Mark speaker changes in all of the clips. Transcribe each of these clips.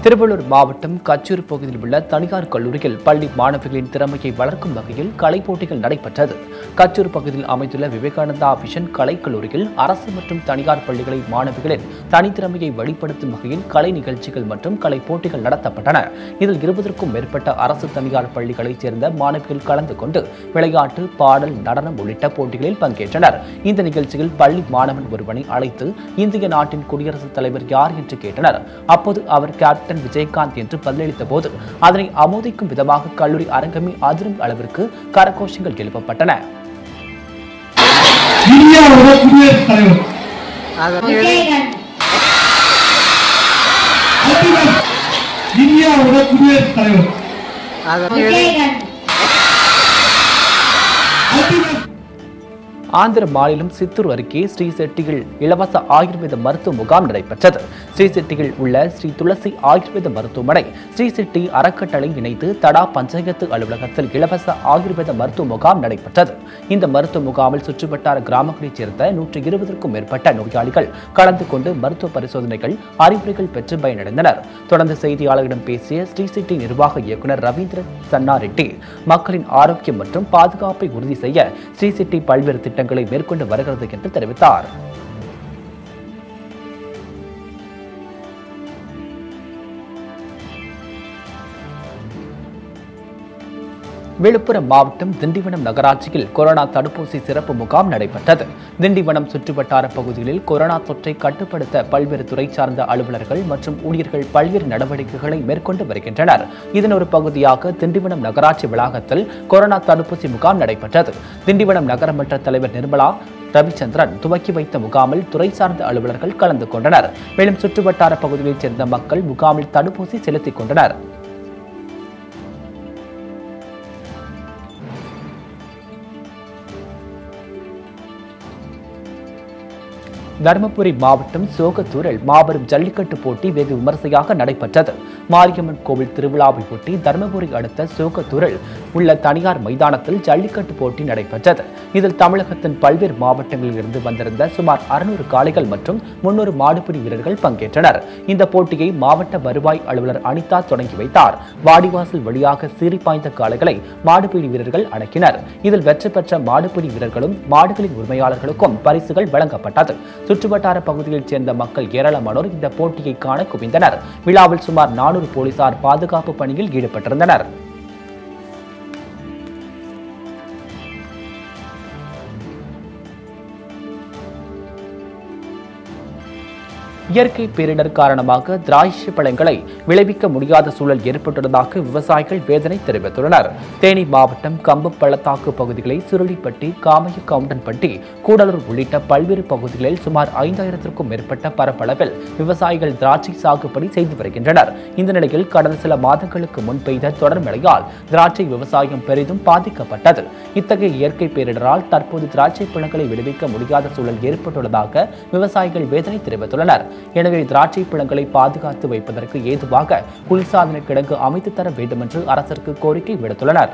Speaker 1: திருவள்ளூர் மாவட்டம் கச்சூர் பகுதியில் உள்ள தனியார் கல்லூரியில் பள்ளி மாணவிகளின் திறமையை வளர்க்கும் வகையில் கலை போட்டிகள் நடைபெற்றது கச்சூர் பகுதியில் அமைந்துள்ள விவேகானந்தா விஷன் கலைக் கல்லூரியில் அரசு மற்றும் தனியார் பள்ளிகளின் மாணவிகளின் தனித்திறமையை வெளிப்படுத்தும் வகையில் கலை நிகழ்ச்சிகள் மற்றும் கலை போட்டிகள் நடத்தப்பட்டன இதில் இருபதற்கும் மேற்பட்ட அரசு தனியார் பள்ளிகளைச் சேர்ந்த மாணவிகள் கலந்து கொண்டு விளையாட்டு பாடல் நடனம் உள்ளிட்ட போட்டிகளில் பங்கேற்றனர் இந்த நிகழ்ச்சியில் பள்ளி மாணவன் ஒருவனை அழைத்து இந்திய நாட்டின் குடியரசுத் தலைவர் யார் என்று கேட்டனர் அப்போது அவர் கேப்டன் விஜயகாந்த் என்று பதிலளித்த போது அதனை அமோதிக்கும் விதமாக கல்லூரி அரங்கமே அதிரும் அளவிற்கு கரகோஷங்கள் எழுப்பப்பட்டன
Speaker 2: இந்தியாவோட குடியரசுத் தலைவர்
Speaker 3: விஜயகாந்த்
Speaker 2: அல்டிமேட் இந்தியாவோட குடியரசுத் தலைவர்
Speaker 3: விஜயகாந்த்
Speaker 2: அல்டிமேட்
Speaker 1: ஆந்திர மாநிலம் சித்தூர் அருகே ஸ்ரீ செட்டியில் இலவச ஆயுர்வேத மருத்துவ முகாம் நடைபெற்றது ஸ்ரீ செட்டியில் உள்ள ஸ்ரீ துளசி ஆயுர்வேத மருத்துவமனை ஸ்ரீ செட்டி அறக்கட்டளை இணைத்து தடா பஞ்சாயத்து அலுவலகத்தில் இலவச ஆயுர்வேத மருத்துவ முகாம் நடைபெற்றது இந்த மருத்துவ முகாமில் சுற்றுவட்டார கிராமங்களைச் சேர்ந்த நூற்றி இருபதற்கும் மேற்பட்ட நோயாளிகள் கலந்து கொண்டு மருத்துவ பரிசோதனைகள் அறிவுரைகள் பெற்று பயனடைந்தனர் தொடர்ந்து செய்தியாளர்களிடம் பேசிய ஸ்ரீ சிட்டி நிர்வாக இயக்குநர் ரவீந்திர சன்னா ரெட்டி மக்களின் ஆரோக்கியம் மற்றும் பாதுகாப்பை உறுதி செய்ய ஸ்ரீ சிட்டி பல்வேறு திட்டங்களை மேற்கொண்டு வருகிறது என்று தெரிவித்தார் விழுப்புரம் மாவட்டம் திண்டிவனம் நகராட்சியில் கொரோனா தடுப்பூசி சிறப்பு முகாம் நடைபெற்றது திண்டிவனம் சுற்றுவட்டார பகுதிகளில் கொரோனா தொற்றை கட்டுப்படுத்த பல்வேறு துறை சார்ந்த அலுவலர்கள் மற்றும் ஊழியர்கள் பல்வேறு நடவடிக்கைகளை மேற்கொண்டு வருகின்றனர் இதன் ஒரு பகுதியாக திண்டிவனம் நகராட்சி வளாகத்தில் கொரோனா தடுப்பூசி முகாம் நடைபெற்றது திண்டிவனம் நகரமன்ற தலைவர் நிர்மலா ரவிச்சந்திரன் துவக்கி வைத்த முகாமில் துறை சார்ந்த அலுவலர்கள் கலந்து கொண்டனர் மேலும் சுற்றுவட்டார பகுதிகளைச் சேர்ந்த மக்கள் முகாமில் தடுப்பூசி செலுத்திக் கொண்டனர் தருமபுரி மாவட்டம் சோகத்தூரில் மாபெரும் ஜல்லிக்கட்டு போட்டி வெகு விமர்சையாக நடைபெற்றது மாரியம்மன் கோவில் திருவிழாவை ஒட்டி தருமபுரி அடுத்த சோகத்தூரில் உள்ள தனியார் மைதானத்தில் ஜல்லிக்கட்டு போட்டி நடைபெற்றது இதில் தமிழகத்தின் பல்வேறு மாவட்டங்களில் இருந்து வந்திருந்த சுமார் அறுநூறு காளைகள் மற்றும் முன்னூறு மாடுபிடி வீரர்கள் பங்கேற்றனர் இந்த போட்டியை மாவட்ட வருவாய் அலுவலர் அனிதா தொடங்கி வைத்தார் வாடிவாசல் வழியாக சீறி பாய்ந்த காளைகளை மாடுபிடி வீரர்கள் அடக்கினர் இதில் வெற்றி பெற்ற மாடுபிடி வீரர்களும் மாடுகளின் உரிமையாளர்களுக்கும் பரிசுகள் வழங்கப்பட்டது சுற்றுவட்டார பகுதியைச் சேர்ந்த மக்கள் ஏராளமானோர் இந்த போட்டியை காண குவிந்தனர் விழாவில் சுமார் நானூறு போலீசார் பாதுகாப்பு பணியில் ஈடுபட்டிருந்தனர் இயற்கை பேரிடர் காரணமாக திராட்சை பழங்களை விளைவிக்க முடியாத சூழல் ஏற்பட்டுள்ளதாக விவசாயிகள் வேதனை தெரிவித்துள்ளனர் தேனி மாவட்டம் கம்பம் பள்ளத்தாக்கு பகுதிகளை சுருளிப்பட்டி காமைய கவுண்டன்பட்டி கூடலூர் உள்ளிட்ட பல்வேறு பகுதிகளில் சுமார் ஐந்தாயிரத்திற்கும் மேற்பட்ட பரப்பளவில் விவசாயிகள் திராட்சை சாகுபடி செய்து வருகின்றனர் இந்த நிலையில் கடந்த சில மாதங்களுக்கு முன் பெய்த தொடர் மழையால் திராட்சை விவசாயம் பெரிதும் பாதிக்கப்பட்டது இத்தகைய இயற்கை பேரிடரால் தற்போது திராட்சை பழங்களை விளைவிக்க முடியாத சூழல் ஏற்பட்டுள்ளதாக விவசாயிகள் வேதனை தெரிவித்துள்ளனர் எனவே திராட்சை பழங்களை பாதுகாத்து வைப்பதற்கு ஏதுவாக குளிர்சாதன கிடங்கு அமைத்து தர வேண்டும் என்று அரசிற்கு கோரிக்கை விடுத்துள்ளனர்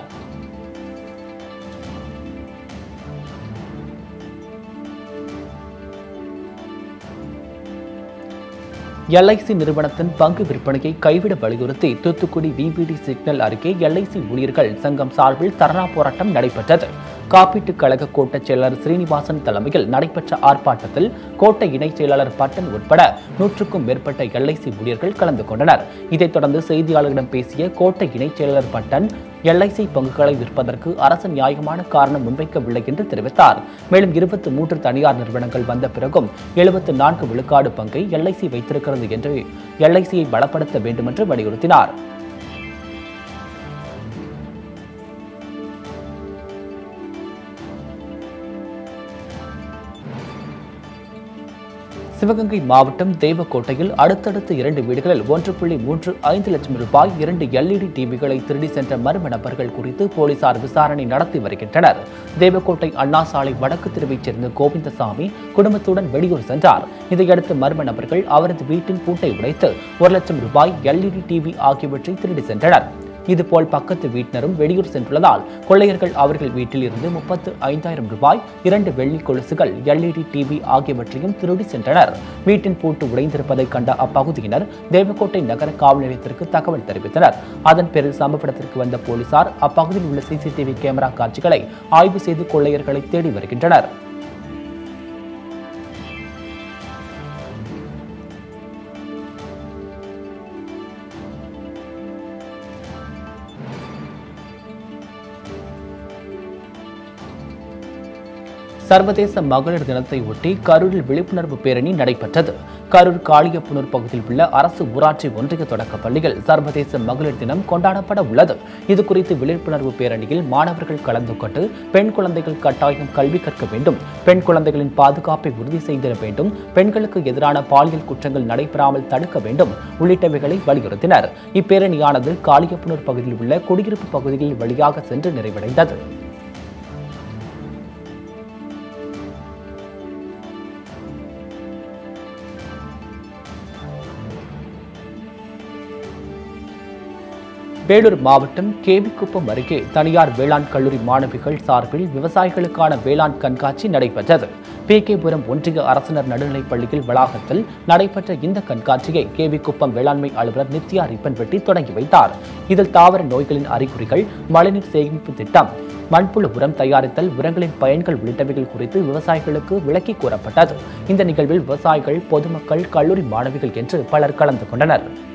Speaker 1: எல்ஐசி நிறுவனத்தின் பங்கு விற்பனையை கைவிட வலியுறுத்தி தூத்துக்குடி விவிடி சிக்னல் அருகே எல்ஐசி ஊழியர்கள் சங்கம் சார்பில் தர்ணா போராட்டம் நடைபெற்றது காப்பீட்டுக் கழக கோட்டச் செயலாளர் ஸ்ரீனிவாசன் தலைமையில் நடைபெற்ற ஆர்ப்பாட்டத்தில் கோட்டை இணைச் செயலாளர் பட்டன் உட்பட நூற்றுக்கும் மேற்பட்ட எல்ஐசி ஊழியர்கள் கலந்து கொண்டனர் இதைத் தொடர்ந்து செய்தியாளர்களிடம் பேசிய கோட்டை இணைச் செயலாளர் பட்டன் எல்ஐசி பங்குகளை விற்பதற்கு அரசு நியாயமான காரணம் முன்வைக்கவில்லை என்று தெரிவித்தார் மேலும் இருபத்தி மூன்று தனியார் நிறுவனங்கள் வந்த பிறகும் எழுபத்து நான்கு விழுக்காடு பங்கை எல்ஐசி வைத்திருக்கிறது என்று எல்ஐசியை பலப்படுத்த வேண்டும் என்று வலியுறுத்தினார் சிவகங்கை மாவட்டம் தேவக்கோட்டையில் அடுத்தடுத்த இரண்டு வீடுகளில் ஒன்று புள்ளி மூன்று ஐந்து லட்சம் ரூபாய் இரண்டு எல்இடி டிவிகளை திருடி சென்ற மர்ம நபர்கள் குறித்து போலீசார் விசாரணை நடத்தி வருகின்றனர் தேவக்கோட்டை அண்ணா சாலை வடக்கு தெருவைச் சேர்ந்த கோவிந்தசாமி குடும்பத்துடன் வெளியூர் சென்றார் இதையடுத்து மர்ம நபர்கள் அவரது வீட்டின் பூட்டை உடைத்து ஒரு லட்சம் ரூபாய் எல்இடி டிவி ஆகியவற்றை திருடி சென்றனர் இதுபோல் பக்கத்து வீட்டினரும் வெளியூர் சென்றுள்ளதால் கொள்ளையர்கள் அவர்கள் வீட்டில் இருந்து முப்பத்து ஐந்தாயிரம் ரூபாய் இரண்டு வெள்ளி கொலுசுகள் எல்இடி டிவி ஆகியவற்றையும் திருடி சென்றனர் வீட்டின் பூட்டு உடைந்திருப்பதை கண்ட அப்பகுதியினர் தேவக்கோட்டை நகர காவல் நிலையத்திற்கு தகவல் தெரிவித்தனர் அதன் பேரில் சம்பவ இடத்திற்கு வந்த போலீசார் அப்பகுதியில் உள்ள சிசிடிவி கேமரா காட்சிகளை ஆய்வு செய்து கொள்ளையர்களை தேடி வருகின்றனர் சர்வதேச மகளிர் தினத்தை ஒட்டி கரூரில் விழிப்புணர்வு பேரணி நடைபெற்றது கரூர் காளியப்புனூர் பகுதியில் உள்ள அரசு ஊராட்சி ஒன்றிய தொடக்க பள்ளியில் சர்வதேச மகளிர் தினம் கொண்டாடப்பட உள்ளது இது குறித்து விழிப்புணர்வு பேரணியில் மாணவர்கள் கலந்து கொண்டு பெண் குழந்தைகள் கட்டாயம் கல்வி கற்க வேண்டும் பெண் குழந்தைகளின் பாதுகாப்பை உறுதி செய்திட வேண்டும் பெண்களுக்கு எதிரான பாலியல் குற்றங்கள் நடைபெறாமல் தடுக்க வேண்டும் உள்ளிட்டவைகளை வலியுறுத்தினர் இப்பேரணியானது காளியப்புனூர் பகுதியில் உள்ள குடியிருப்பு பகுதிகள் வழியாக சென்று நிறைவடைந்தது வேலூர் மாவட்டம் கேவிக்குப்பம் அருகே தனியார் வேளாண் கல்லூரி மாணவிகள் சார்பில் விவசாயிகளுக்கான வேளாண் கண்காட்சி நடைபெற்றது பிகேபுரம் ஒன்றிய அரசினர் நடுநிலைப் பள்ளியில் வளாகத்தில் நடைபெற்ற இந்த கண்காட்சியை கேவிக்குப்பம் வேளாண்மை அலுவலர் நித்யா ரிப்பன் வெட்டி தொடங்கி வைத்தார் இதில் தாவர நோய்களின் அறிகுறிகள் மழைநீர் சேமிப்பு திட்டம் மண்புழு உரம் தயாரித்தல் உரங்களின் பயன்கள் உள்ளிட்டவைகள் குறித்து விவசாயிகளுக்கு விளக்கி கூறப்பட்டது இந்த நிகழ்வில் விவசாயிகள் பொதுமக்கள் கல்லூரி மாணவிகள் என்று பலர் கலந்து கொண்டனர்